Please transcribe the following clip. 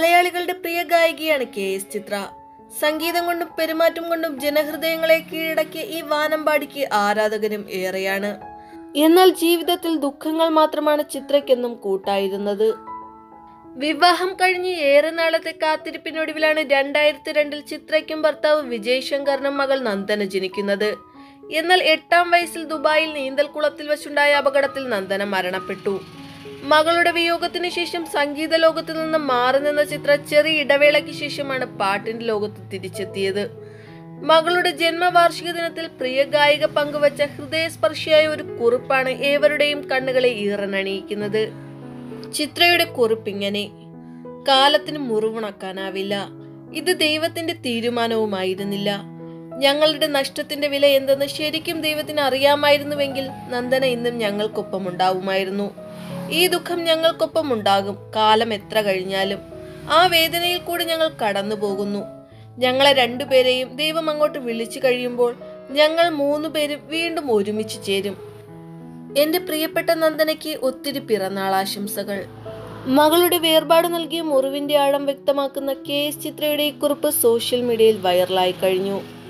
മലയാളികളുടെ പ്രിയ ഗായികയാണ് K S ചിത്ര സംഗീതം കൊണ്ടും പെരുമാറ്റം കൊണ്ടും ജനഹൃദയങ്ങളെ കീഴടക്കിയ ഈ വാനമ്പാടിക്ക് ആരാധകരും ഏറെയാണ് എന്നാൽ ജീവിതത്തിൽ ദുഃഖങ്ങൾ മാത്രമാണ് ചിത്രയ്ക്കെന്നും കൂട്ടായിരുന്നത് വിവാഹം കഴിഞ്ഞ് ഏറെ നാളത്തെ കാത്തിരിപ്പിനൊടുവിലാണ് രണ്ടായിരത്തി രണ്ടിൽ ചിത്രയ്ക്കും ഭർത്താവ് വിജയ് ശങ്കറിനും മകൾ നന്ദന ജനിക്കുന്നത് എന്നാൽ എട്ടാം വയസ്സിൽ ദുബായിൽ നീന്തൽക്കുളത്തിൽ വച്ചുണ്ടായ അപകടത്തിൽ നന്ദന മരണപ്പെട്ടു മകളുടെ വിയോഗത്തിന് ശേഷം സംഗീത ലോകത്ത് നിന്ന് മാറി നിന്ന ചിത്ര ചെറിയ ഇടവേളയ്ക്ക് ശേഷമാണ് പാട്ടിന്റെ ലോകത്ത് തിരിച്ചെത്തിയത് മകളുടെ ജന്മവാർഷിക ദിനത്തിൽ പ്രിയ ഗായിക പങ്കുവച്ച ഹൃദയസ്പർശിയായ ഒരു കുറിപ്പാണ് ഏവരുടെയും കണ്ണുകളെ ഈറനണിയിക്കുന്നത് ചിത്രയുടെ കുറിപ്പിങ്ങനെ കാലത്തിന് മുറിവുണക്കാനാവില്ല ഇത് ദൈവത്തിന്റെ തീരുമാനവുമായിരുന്നില്ല ഞങ്ങളുടെ നഷ്ടത്തിന്റെ വില എന്തെന്ന് ശരിക്കും ദൈവത്തിന് അറിയാമായിരുന്നുവെങ്കിൽ നന്ദന ഇന്നും ഞങ്ങൾക്കൊപ്പം ഉണ്ടാവുമായിരുന്നു ഈ ദുഃഖം ഞങ്ങൾക്കൊപ്പം ഉണ്ടാകും കാലം എത്ര കഴിഞ്ഞാലും ആ വേദനയിൽ കൂടി ഞങ്ങൾ കടന്നു പോകുന്നു ഞങ്ങളെ രണ്ടുപേരെയും ദൈവം അങ്ങോട്ട് വിളിച്ചു കഴിയുമ്പോൾ ഞങ്ങൾ മൂന്നു പേരും വീണ്ടും ഒരുമിച്ച് ചേരും എന്റെ പ്രിയപ്പെട്ട നന്ദനയ്ക്ക് ഒത്തിരി പിറന്നാൾ ആശംസകൾ മകളുടെ വേർപാട് നൽകിയ മുറിവിന്റെ ആഴം വ്യക്തമാക്കുന്ന കെ എസ് ചിത്രയുടെ ഈ കുറിപ്പ് സോഷ്യൽ മീഡിയയിൽ വൈറലായി കഴിഞ്ഞു